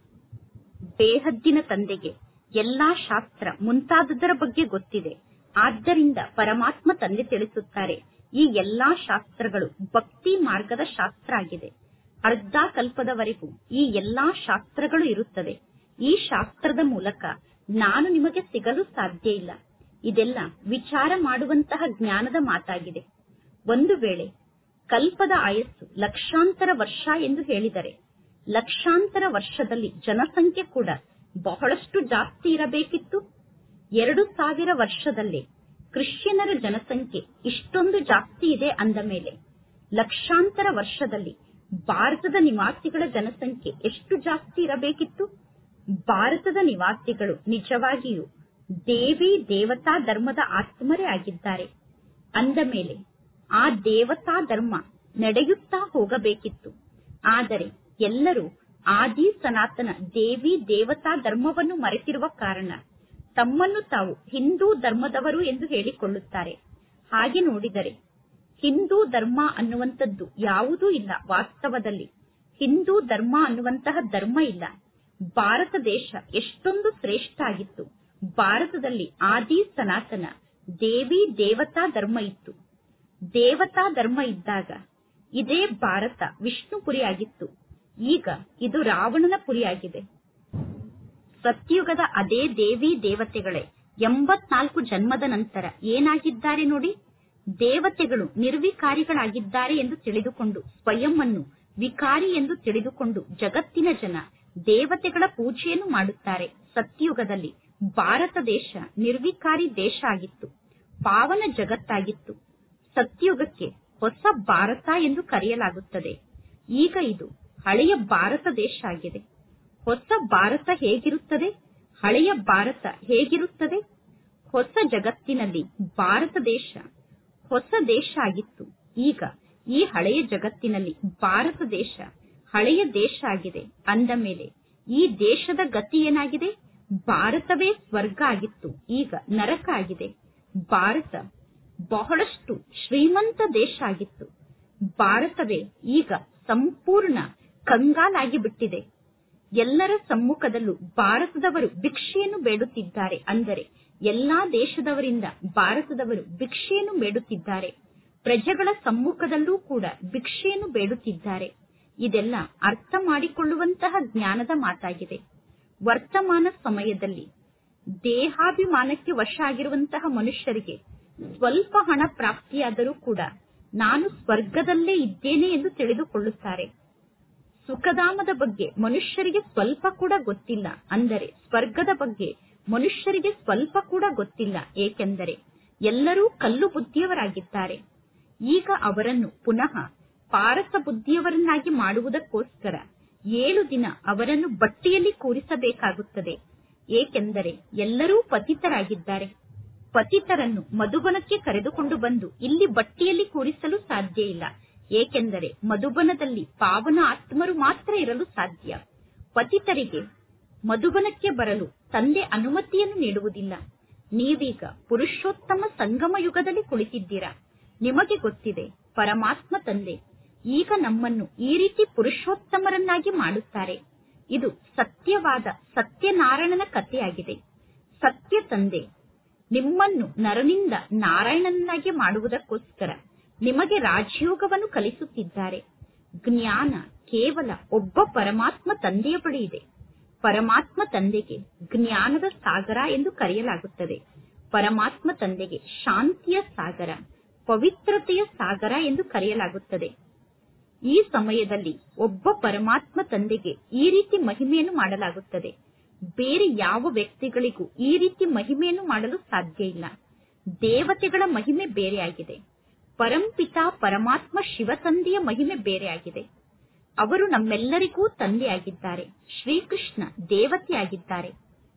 ಬೇಹದ್ದಿನ ತಂದೆಗೆ ಎಲ್ಲಾ ಶಾಸ್ತ್ರ ಮುಂತಾದದರ ಬಗ್ಗೆ ಗೊತ್ತಿದೆ ಆದ್ದರಿಂದ ಪರಮಾತ್ಮ ತಂದೆ ತಿಳಿಸುತ್ತಾರೆ ಈ ಎಲ್ಲಾ ಶಾಸ್ತ್ರಗಳು ಭಕ್ತಿ ಮಾರ್ಗದ ಶಾಸ್ತ್ರ ಆಗಿದೆ ಅರ್ಧ ಕಲ್ಪದವರೆಗೂ ಈ ಎಲ್ಲಾ ಶಾಸ್ತ್ರಗಳು ಇರುತ್ತದೆ ಈ ಶಾಸ್ತ್ರದ ಮೂಲಕ ನಾನು ನಿಮಗೆ ಸಿಗಲು ಸಾಧ್ಯ ಇಲ್ಲ ಇದೆಲ್ಲ ವಿಚಾರ ಮಾಡುವಂತಹ ಜ್ಞಾನದ ಮಾತಾಗಿದೆ ಒಂದು ವೇಳೆ ಕಲ್ಪದ ಆಯಸ್ಸು ಲಕ್ಷಾಂತರ ವರ್ಷ ಎಂದು ಹೇಳಿದರೆ ಲಕ್ಷಾಂತರ ವರ್ಷದಲ್ಲಿ ಜನಸಂಖ್ಯೆ ಕೂಡ ಬಹಳಷ್ಟು ಜಾಸ್ತಿ ಇರಬೇಕಿತ್ತು ಎರಡು ಸಾವಿರ ವರ್ಷದಲ್ಲೇ ಕ್ರಿಶ್ಚಿಯನರ ಜನಸಂಖ್ಯೆ ಇಷ್ಟೊಂದು ಜಾಸ್ತಿ ಇದೆ ಅಂದ ಮೇಲೆ ಲಕ್ಷಾಂತರ ವರ್ಷದಲ್ಲಿ ಭಾರತದ ನಿವಾಸಿಗಳ ಜನಸಂಖ್ಯೆ ಎಷ್ಟು ಜಾಸ್ತಿ ಇರಬೇಕಿತ್ತು ಭಾರತದ ನಿವಾಸಿಗಳು ನಿಜವಾಗಿಯೂ ದೇವಿ ದೇವತಾ ಧರ್ಮದ ಆತ್ಮರೇ ಆಗಿದ್ದಾರೆ ಅಂದ ಮೇಲೆ ಆ ದೇವತಾ ಧರ್ಮ ನಡೆಯುತ್ತಾ ಹೋಗಬೇಕಿತ್ತು ಆದರೆ ಎಲ್ಲರೂ ಆದಿ ಸನಾತನ ದೇವಿ ದೇವತಾ ಧರ್ಮವನ್ನು ಮರೆತಿರುವ ಕಾರಣ ತಮ್ಮನ್ನು ತಾವು ಹಿಂದೂ ಧರ್ಮದವರು ಎಂದು ಹೇಳಿಕೊಳ್ಳುತ್ತಾರೆ ಹಾಗೆ ನೋಡಿದರೆ ಹಿಂದೂ ಧರ್ಮ ಅನ್ನುವಂಥದ್ದು ಯಾವುದೂ ಇಲ್ಲ ವಾಸ್ತವದಲ್ಲಿ ಹಿಂದೂ ಧರ್ಮ ಅನ್ನುವಂತಹ ಧರ್ಮ ಇಲ್ಲ ಭಾರತ ದೇಶ ಎಷ್ಟೊಂದು ಶ್ರೇಷ್ಠ ಆಗಿತ್ತು ಭಾರತದಲ್ಲಿ ಆದಿ ಸನಾತನ ದೇವಿ ದೇವತಾ ಧರ್ಮ ಇತ್ತು ದೇವತಾ ಧರ್ಮ ಇದ್ದಾಗ ಇದೇ ಭಾರತ ವಿಷ್ಣುಪುರಿ ಆಗಿತ್ತು ಈಗ ಇದು ರಾವಣನ ಪುರಿಯಾಗಿದೆ ಸತ್ಯುಗದ ಅದೇ ದೇವಿ ದೇವತೆಗಳೇ ಎಂಬತ್ನಾಲ್ಕು ಜನ್ಮದ ನಂತರ ಏನಾಗಿದ್ದಾರೆ ನೋಡಿ ದೇವತೆಗಳು ನಿರ್ವಿಕಾರಿಗಳಾಗಿದ್ದಾರೆ ಎಂದು ತಿಳಿದುಕೊಂಡು ಸ್ವಯಂ ಅನ್ನು ವಿಕಾರಿ ಎಂದು ತಿಳಿದುಕೊಂಡು ಜಗತ್ತಿನ ಜನ ದೇವತೆಗಳ ಪೂಜೆಯನ್ನು ಮಾಡುತ್ತಾರೆ ಸತ್ಯುಗದಲ್ಲಿ ಭಾರತ ದೇಶ ನಿರ್ವಿಕಾರಿ ದೇಶ ಆಗಿತ್ತು ಪಾವನ ಜಗತ್ತಾಗಿತ್ತು ಸತ್ಯುಗಕ್ಕೆ ಹೊಸ ಭಾರತ ಎಂದು ಕರೆಯಲಾಗುತ್ತದೆ ಈಗ ಇದು ಹಳೆಯ ಭಾರತ ದೇಶ ಆಗಿದೆ ಹೊಸ ಭಾರತ ಹೇಗಿರುತ್ತದೆ ಹಳೆಯ ಭಾರತ ಹೇಗಿರುತ್ತದೆ ಹೊಸ ಜಗತ್ತಿನಲ್ಲಿ ಭಾರತ ದೇಶ ಹೊಸ ದೇಶ ಆಗಿತ್ತು ಈಗ ಈ ಹಳೆಯ ಜಗತ್ತಿನಲ್ಲಿ ಭಾರತ ದೇಶ ಹಳೆಯ ದೇಶ ಆಗಿದೆ ಅಂದ ಮೇಲೆ ಈ ದೇಶದ ಗತಿ ಏನಾಗಿದೆ ಭಾರತವೇ ಸ್ವರ್ಗ ಆಗಿತ್ತು ಈಗ ನರಕ ಆಗಿದೆ ಭಾರತ ಬಹಳಷ್ಟು ಶ್ರೀಮಂತ ದೇಶ ಆಗಿತ್ತು ಭಾರತವೇ ಈಗ ಸಂಪೂರ್ಣ ಕಂಗಾಲಾಗಿ ಬಿಟ್ಟಿದೆ ಎಲ್ಲರ ಸಮ್ಮುಖದಲ್ಲೂ ಭಾರತದವರು ಭಿಕ್ಷೆಯನ್ನು ಬೇಡುತ್ತಿದ್ದಾರೆ ಅಂದರೆ ಎಲ್ಲಾ ದೇಶದವರಿಂದ ಭಾರತದವರು ಭಿಕ್ಷೆಯನ್ನು ಬೇಡುತ್ತಿದ್ದಾರೆ ಪ್ರಜೆಗಳ ಸಮ್ಮುಖದಲ್ಲೂ ಕೂಡ ಭಿಕ್ಷೆಯನ್ನು ಬೇಡುತ್ತಿದ್ದಾರೆ ಇದೆಲ್ಲ ಅರ್ಥ ಮಾಡಿಕೊಳ್ಳುವಂತಹ ಜ್ಞಾನದ ಮಾತಾಗಿದೆ ವರ್ತಮಾನ ಸಮಯದಲ್ಲಿ ದೇಹಾಭಿಮಾನಕ್ಕೆ ವಶ ಆಗಿರುವಂತಹ ಮನುಷ್ಯರಿಗೆ ಸ್ವಲ್ಪ ಹಣ ಪ್ರಾಪ್ತಿಯಾದರೂ ಕೂಡ ನಾನು ಸ್ವರ್ಗದಲ್ಲೇ ಇದ್ದೇನೆ ಎಂದು ತಿಳಿದುಕೊಳ್ಳುತ್ತಾರೆ ಸುಖಧಾಮದ ಬಗ್ಗೆ ಮನುಷ್ಯರಿಗೆ ಸ್ವಲ್ಪ ಕೂಡ ಗೊತ್ತಿಲ್ಲ ಅಂದರೆ ಸ್ವರ್ಗದ ಬಗ್ಗೆ ಮನುಷ್ಯರಿಗೆ ಸ್ವಲ್ಪ ಕೂಡ ಗೊತ್ತಿಲ್ಲ ಏಕೆಂದರೆ ಎಲ್ಲರೂ ಕಲ್ಲು ಬುದ್ಧಿಯವರಾಗಿದ್ದಾರೆ ಈಗ ಅವರನ್ನು ಪುನಃ ಪಾರಸ ಬುದ್ಧಿಯವರನ್ನಾಗಿ ಮಾಡುವುದಕ್ಕೋಸ್ಕರ ಏಳು ದಿನ ಅವರನ್ನು ಬಟ್ಟಿಯಲ್ಲಿ ಕೂರಿಸಬೇಕಾಗುತ್ತದೆ ಏಕೆಂದರೆ ಎಲ್ಲರೂ ಪತಿತರಾಗಿದ್ದಾರೆ ಪತಿತರನ್ನು ಮಧುಬನಕ್ಕೆ ಕರೆದುಕೊಂಡು ಬಂದು ಇಲ್ಲಿ ಬಟ್ಟಿಯಲ್ಲಿ ಕೂರಿಸಲು ಸಾಧ್ಯ ಇಲ್ಲ ಏಕೆಂದರೆ ಮಧುಬನದಲ್ಲಿ ಪಾವನ ಆತ್ಮರು ಮಾತ್ರ ಇರಲು ಸಾಧ್ಯ ಪತಿತರಿಗೆ ಮಧುಬನಕ್ಕೆ ಬರಲು ತಂದೆ ಅನುಮತಿಯನ್ನು ನೀಡುವುದಿಲ್ಲ ನೀವೀಗ ಪುರುಷೋತ್ತಮ ಸಂಗಮ ಯುಗದಲ್ಲಿ ಕುಳಿತಿದ್ದೀರಾ ನಿಮಗೆ ಗೊತ್ತಿದೆ ಪರಮಾತ್ಮ ತಂದೆ ಈಗ ನಮ್ಮನ್ನು ಈ ರೀತಿ ಪುರುಷೋತ್ತಮರನ್ನಾಗಿ ಮಾಡುತ್ತಾರೆ ಇದು ಸತ್ಯವಾದ ಸತ್ಯನಾರಾಯಣನ ಕಥೆಯಾಗಿದೆ ಸತ್ಯ ತಂದೆ ನಿಮ್ಮನ್ನು ನರನಿಂದ ನಾರಾಯಣನಾಗಿ ಮಾಡುವುದಕ್ಕೋಸ್ಕರ ನಿಮಗೆ ರಾಜಯೋಗವನ್ನು ಕಲಿಸುತ್ತಿದ್ದಾರೆ ಜ್ಞಾನ ಕೇವಲ ಒಬ್ಬ ಪರಮಾತ್ಮ ತಂದೆಯ ಬಳಿ ಇದೆ ಪರಮಾತ್ಮ ತಂದೆಗೆ ಜ್ಞಾನದ ಸಾಗರ ಎಂದು ಕರೆಯಲಾಗುತ್ತದೆ ಪರಮಾತ್ಮ ತಂದೆಗೆ ಶಾಂತಿಯ ಸಾಗರ ಪವಿತ್ರತೆಯ ಸಾಗರ ಎಂದು ಕರೆಯಲಾಗುತ್ತದೆ ಈ ಸಮಯದಲ್ಲಿ ಒಬ್ಬ ಪರಮಾತ್ಮ ತಂದೆಗೆ ಈ ರೀತಿ ಮಹಿಮೆಯನ್ನು ಮಾಡಲಾಗುತ್ತದೆ ಬೇರೆ ಯಾವ ವ್ಯಕ್ತಿಗಳಿಗೂ ಈ ರೀತಿ ಮಹಿಮೆಯನ್ನು ಮಾಡಲು ಸಾಧ್ಯ ಇಲ್ಲ ದೇವತೆಗಳ ಮಹಿಮೆ ಬೇರೆಯಾಗಿದೆ ಪರಂಪಿತ ಪರಮಾತ್ಮ ಶಿವ ತಂದೆಯ ಮಹಿಮೆ ಬೇರೆಯಾಗಿದೆ ಅವರು ನಮ್ಮೆಲ್ಲರಿಗೂ ತಂದೆಯಾಗಿದ್ದಾರೆ ಶ್ರೀಕೃಷ್ಣ ದೇವತೆಯಾಗಿದ್ದಾರೆ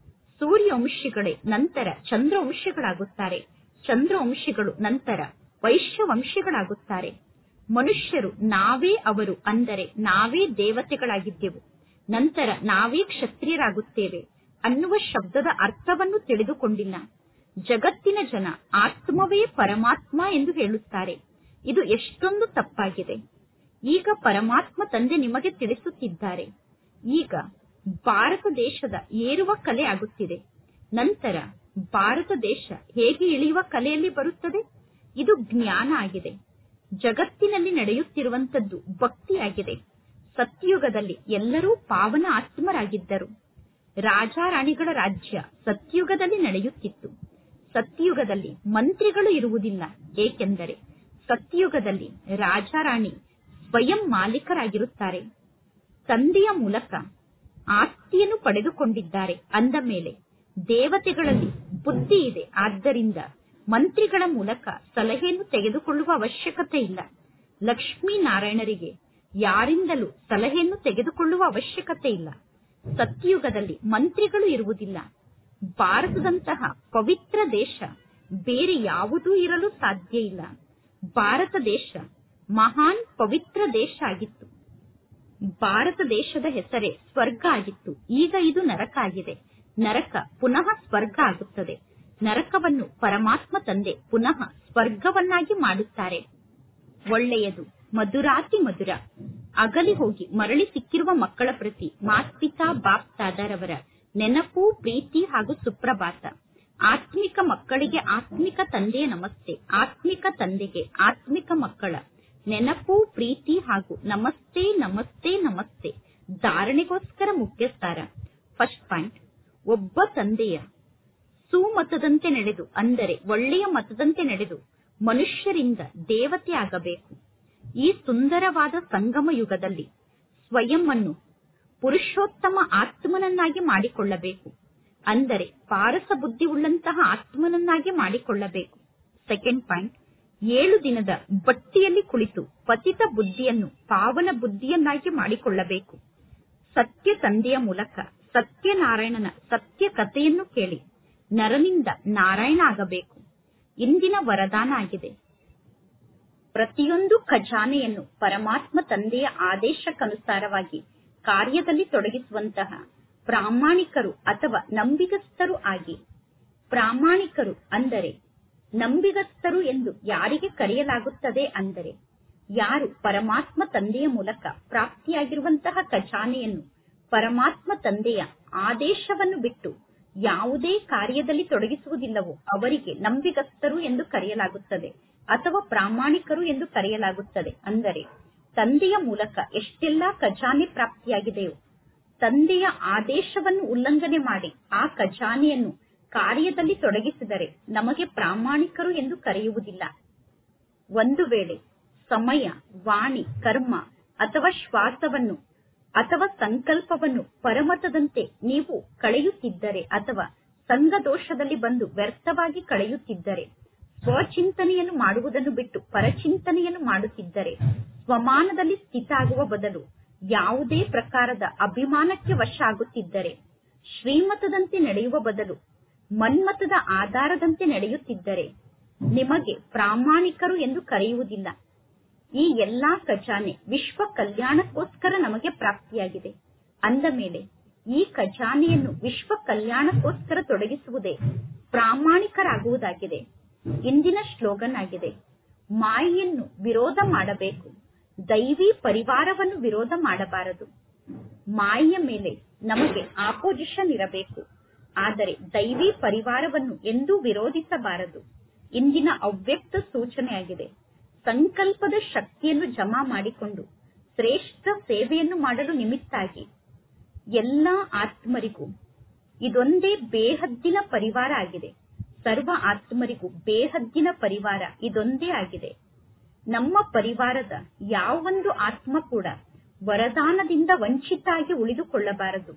ಸೂರ್ಯವಂಶಿಗಳೇ ನಂತರ ಚಂದ್ರವಂಶಿಗಳಾಗುತ್ತಾರೆ ಚಂದ್ರವಂಶಿಗಳು ನಂತರ ವೈಶ್ಯವಂಶಿಗಳಾಗುತ್ತಾರೆ ಮನುಷ್ಯರು ನಾವೇ ಅವರು ಅಂದರೆ ನಾವೇ ದೇವತೆಗಳಾಗಿದ್ದೆವು ನಂತರ ನಾವೇ ಕ್ಷತ್ರಿಯರಾಗುತ್ತೇವೆ ಅನ್ನುವ ಶಬ್ದದ ಅರ್ಥವನ್ನು ತಿಳಿದುಕೊಂಡಿಲ್ಲ ಜಗತ್ತಿನ ಜನ ಆತ್ಮವೇ ಪರಮಾತ್ಮ ಎಂದು ಹೇಳುತ್ತಾರೆ ಇದು ಎಷ್ಟೊಂದು ತಪ್ಪಾಗಿದೆ ಈಗ ಪರಮಾತ್ಮ ತಂದೆ ನಿಮಗೆ ತಿಳಿಸುತ್ತಿದ್ದಾರೆ ಈಗ ಭಾರತ ದೇಶದ ಏರುವ ಕಲೆ ಆಗುತ್ತಿದೆ ನಂತರ ಭಾರತ ದೇಶ ಹೇಗೆ ಇಳಿಯುವ ಕಲೆಯಲ್ಲಿ ಬರುತ್ತದೆ ಇದು ಜ್ಞಾನ ಆಗಿದೆ ಜಗತ್ತಿನಲ್ಲಿ ನಡೆಯುತ್ತಿರುವಂತದ್ದು ಭಕ್ತಿಯಾಗಿದೆ ಸತ್ಯುಗದಲ್ಲಿ ಎಲ್ಲರೂ ಪಾವನ ಆತ್ಮರಾಗಿದ್ದರು ರಾಜಾರಾಣಿಗಳ ರಾಜ್ಯ ಸತ್ಯುಗದಲ್ಲಿ ನಡೆಯುತ್ತಿತ್ತು ಸತ್ಯುಗದಲ್ಲಿ ಮಂತ್ರಿಗಳು ಇರುವುದಿಲ್ಲ ಏಕೆಂದರೆ ಸತ್ಯುಗದಲ್ಲಿ ರಾಜಾರಾಣಿ ಸ್ವಯಂ ಮಾಲೀಕರಾಗಿರುತ್ತಾರೆ ತಂದೆಯ ಮೂಲಕ ಆಸ್ತಿಯನ್ನು ಪಡೆದುಕೊಂಡಿದ್ದಾರೆ ಅಂದ ಮೇಲೆ ದೇವತೆಗಳಲ್ಲಿ ಬುದ್ಧಿ ಇದೆ ಆದ್ದರಿಂದ ಮಂತ್ರಿಗಳ ಮೂಲಕ ಸಲಹೆಯನ್ನು ತೆಗೆದುಕೊಳ್ಳುವ ಅವಶ್ಯಕತೆ ಇಲ್ಲ ಲಕ್ಷ್ಮೀನಾರಾಯಣರಿಗೆ ಯಾರಿಂದಲೂ ಸಲಹೆಯನ್ನು ತೆಗೆದುಕೊಳ್ಳುವ ಅವಶ್ಯಕತೆ ಇಲ್ಲ ಸತ್ಯಯುಗದಲ್ಲಿ ಮಂತ್ರಿಗಳು ಇರುವುದಿಲ್ಲ ಭಾರತದಂತಹ ಪವಿತ್ರ ದೇಶ ಬೇರೆ ಯಾವುದೂ ಇರಲು ಸಾಧ್ಯ ಇಲ್ಲ ಭಾರತ ದೇಶ ಮಹಾನ್ ಪವಿತ್ರ ದೇಶ ಆಗಿತ್ತು ಭಾರತ ದೇಶದ ಹೆಸರೇ ಸ್ವರ್ಗ ಆಗಿತ್ತು ಈಗ ಇದು ನರಕ ಆಗಿದೆ ನರಕ ಪುನಃ ಸ್ವರ್ಗ ಆಗುತ್ತದೆ ನರಕವನ್ನು ಪರಮಾತ್ಮ ತಂದೆ ಪುನಃ ಸ್ವರ್ಗವನ್ನಾಗಿ ಮಾಡುತ್ತಾರೆ ಒಳ್ಳೆಯದು ಮಧುರಾತಿ ಮಧುರ ಅಗಲಿ ಹೋಗಿ ಮರಳಿ ಸಿಕ್ಕಿರುವ ಮಕ್ಕಳ ಪ್ರತಿ ಮಾಸ್ಪಿತಾ ಬಾಪ್ ದಾದಾರವರ ನೆನಪು ಪ್ರೀತಿ ಹಾಗೂ ಸುಪ್ರಭಾತ ಆತ್ಮಿಕ ಮಕ್ಕಳಿಗೆ ಆತ್ಮಿಕ ತಂದೆಯ ನಮಸ್ತೆ ಆತ್ಮಿಕ ತಂದೆಗೆ ಆತ್ಮಿಕ ಮಕ್ಕಳ ನೆನಪು ಪ್ರೀತಿ ಹಾಗೂ ನಮಸ್ತೆ ನಮಸ್ತೆ ನಮಸ್ತೆ ಧಾರಣೆಗೋಸ್ಕರ ಮುಖ್ಯ ಸಾರ ಫಸ್ಟ್ ಪಾಯಿಂಟ್ ಒಬ್ಬ ತಂದೆಯ ಸುಮತದಂತೆ ನಡೆದು ಅಂದರೆ ಒಳ್ಳೆಯ ಮತದಂತೆ ನಡೆದು ಮನುಷ್ಯರಿಂದ ದೇವತೆ ಆಗಬೇಕು ಈ ಸುಂದರವಾದ ಸಂಗಮ ಯುಗದಲ್ಲಿ ಸ್ವಯಂ ಅನ್ನು ಪುರುಷೋತ್ತಮ ಆತ್ಮನನ್ನಾಗಿ ಮಾಡಿಕೊಳ್ಳಬೇಕು ಅಂದರೆ ಪಾರಸ ಬುದ್ಧಿ ಉಳ್ಳಂತಹ ಆತ್ಮನನ್ನಾಗಿ ಮಾಡಿಕೊಳ್ಳಬೇಕು ಸೆಕೆಂಡ್ ಪಾಯಿಂಟ್ ಏಳು ದಿನದ ಬಟ್ಟಿಯಲ್ಲಿ ಕುಳಿತು ಪತಿತ ಬುದ್ಧಿಯನ್ನು ಪಾವನ ಬುದ್ಧಿಯನ್ನಾಗಿ ಮಾಡಿಕೊಳ್ಳಬೇಕು ಸತ್ಯ ತಂದೆಯ ಮೂಲಕ ಸತ್ಯನಾರಾಯಣನ ಸತ್ಯ ಕಥೆಯನ್ನು ಕೇಳಿ ನರನಿಂದ ನಾರಾಯಣ ಆಗಬೇಕು ಇಂದಿನ ವರದಾನ ಆಗಿದೆ ಪ್ರತಿಯೊಂದು ಖಜಾನೆಯನ್ನು ಪರಮಾತ್ಮ ತಂದೆಯ ಆದೇಶಕ್ಕನುಸಾರವಾಗಿ ಕಾರ್ಯದಲ್ಲಿ ತೊಡಗಿಸುವಂತಹ ಪ್ರಾಮಾಣಿಕರು ಅಥವಾ ನಂಬಿಗಸ್ತರು ಆಗಿ ಪ್ರಾಮಾಣಿಕರು ಅಂದರೆ ನಂಬಿಗಸ್ತರು ಎಂದು ಯಾರಿಗೆ ಕರೆಯಲಾಗುತ್ತದೆ ಅಂದರೆ ಯಾರು ಪರಮಾತ್ಮ ತಂದೆಯ ಮೂಲಕ ಪ್ರಾಪ್ತಿಯಾಗಿರುವಂತಹ ಖಜಾನೆಯನ್ನು ಪರಮಾತ್ಮ ತಂದೆಯ ಆದೇಶವನ್ನು ಬಿಟ್ಟು ಯಾವುದೇ ಕಾರ್ಯದಲ್ಲಿ ತೊಡಗಿಸುವುದಿಲ್ಲವೋ ಅವರಿಗೆ ನಂಬಿಗಸ್ತರು ಎಂದು ಕರೆಯಲಾಗುತ್ತದೆ ಅಥವಾ ಪ್ರಾಮಾಣಿಕರು ಎಂದು ಕರೆಯಲಾಗುತ್ತದೆ ಅಂದರೆ ತಂದೆಯ ಮೂಲಕ ಎಷ್ಟೆಲ್ಲಾ ಖಜಾನೆ ಪ್ರಾಪ್ತಿಯಾಗಿದೆಯೋ ತಂದೆಯ ಆದೇಶವನ್ನು ಉಲ್ಲಂಘನೆ ಮಾಡಿ ಆ ಖಜಾನೆಯನ್ನು ಕಾರ್ಯದಲ್ಲಿ ತೊಡಗಿಸಿದರೆ ನಮಗೆ ಪ್ರಾಮಾಣಿಕರು ಎಂದು ಕರೆಯುವುದಿಲ್ಲ ಒಂದು ವೇಳೆ ಸಮಯ ವಾಣಿ ಕರ್ಮ ಅಥವಾ ಶ್ವಾಸವನ್ನು ಅಥವಾ ಸಂಕಲ್ಪವನ್ನು ಪರಮತದಂತೆ ನೀವು ಕಳೆಯುತ್ತಿದ್ದರೆ ಅಥವಾ ಸಂಘದೋಷದಲ್ಲಿ ಬಂದು ವ್ಯರ್ಥವಾಗಿ ಕಳೆಯುತ್ತಿದ್ದರೆ ಸ್ವಚಿಂತನೆಯನ್ನು ಮಾಡುವುದನ್ನು ಬಿಟ್ಟು ಪರಚಿಂತನೆಯನ್ನು ಮಾಡುತ್ತಿದ್ದರೆ ಸ್ವಮಾನದಲ್ಲಿ ಸ್ಥಿತ ಆಗುವ ಬದಲು ಯಾವುದೇ ಪ್ರಕಾರದ ಅಭಿಮಾನಕ್ಕೆ ವಶ ಆಗುತ್ತಿದ್ದರೆ ಶ್ರೀಮತದಂತೆ ನಡೆಯುವ ಬದಲು ಮನ್ಮತದ ಆಧಾರದಂತೆ ನಡೆಯುತ್ತಿದ್ದರೆ ನಿಮಗೆ ಪ್ರಾಮಾಣಿಕರು ಎಂದು ಕರೆಯುವುದಿಲ್ಲ ಈ ಎಲ್ಲಾ ಖಜಾನೆ ವಿಶ್ವ ಕಲ್ಯಾಣಕ್ಕೋಸ್ಕರ ನಮಗೆ ಪ್ರಾಪ್ತಿಯಾಗಿದೆ ಅಂದ ಮೇಲೆ ಈ ಖಜಾನೆಯನ್ನು ವಿಶ್ವ ಕಲ್ಯಾಣಕ್ಕೋಸ್ಕರ ತೊಡಗಿಸುವುದೇ ಪ್ರಾಮಾಣಿಕರಾಗುವುದಾಗಿದೆ ಇಂದಿನ ಶ್ಲೋಗನ್ ಆಗಿದೆ ಮಾಯೆಯನ್ನು ವಿರೋಧ ಮಾಡಬೇಕು ದೈವಿ ಪರಿವಾರವನ್ನು ವಿರೋಧ ಮಾಡಬಾರದು ಮಾಯೆಯ ಮೇಲೆ ನಮಗೆ ಆಪೋಸಿಷನ್ ಇರಬೇಕು ಆದರೆ ದೈವಿ ಪರಿವಾರವನ್ನು ಎಂದೂ ವಿರೋಧಿಸಬಾರದು ಇಂದಿನ ಅವ್ಯಕ್ತ ಸೂಚನೆಯಾಗಿದೆ ಸಂಕಲ್ಪದ ಶಕ್ತಿಯನ್ನು ಜಮಾ ಮಾಡಿಕೊಂಡು ಶ್ರೇಷ್ಠ ಸೇವೆಯನ್ನು ಮಾಡಲು ನಿಮಿತ್ತಾಗಿ ಎಲ್ಲಾ ಆತ್ಮರಿಗೂ ಇದೊಂದೇ ಬೇಹದ್ದಿನ ಪರಿವಾರ ಆಗಿದೆ ಸರ್ವ ಆತ್ಮರಿಗೂ ಬೇಹದ್ದಿನ ಪರಿವಾರ ಇದೊಂದೇ ಆಗಿದೆ ನಮ್ಮ ಪರಿವಾರದ ಯಾವೊಂದು ಆತ್ಮ ಕೂಡ ವರದಾನದಿಂದ ವಂಚಿತ ಆಗಿ ಉಳಿದುಕೊಳ್ಳಬಾರದು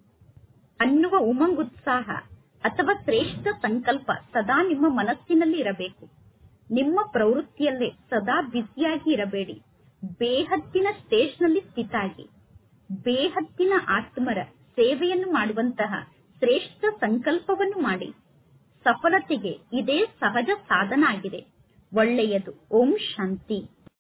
ಅನ್ನುವ ಉಮಂಗುತ್ಸಾಹ ಅಥವಾ ಶ್ರೇಷ್ಠ ಸಂಕಲ್ಪ ಸದಾ ನಿಮ್ಮ ಮನಸ್ಸಿನಲ್ಲಿ ಇರಬೇಕು ನಿಮ್ಮ ಪ್ರವೃತ್ತಿಯಲ್ಲೇ ಸದಾ ಬ್ಯುಸಿಯಾಗಿ ಇರಬೇಡಿ ಬೇಹದ್ದಿನ ಸ್ಟೇಜ್ನಲ್ಲಿ ಸ್ಥಿತಾಗಿ ಬೇಹದ್ದಿನ ಆತ್ಮರ ಸೇವೆಯನ್ನು ಮಾಡುವಂತಹ ಶ್ರೇಷ್ಠ ಸಂಕಲ್ಪವನ್ನು ಮಾಡಿ ಸಫಲತೆಗೆ ಇದೇ ಸಹಜ ಸಾಧನ ಆಗಿದೆ ಒಳ್ಳೆಯದು ಓಂ ಶಾಂತಿ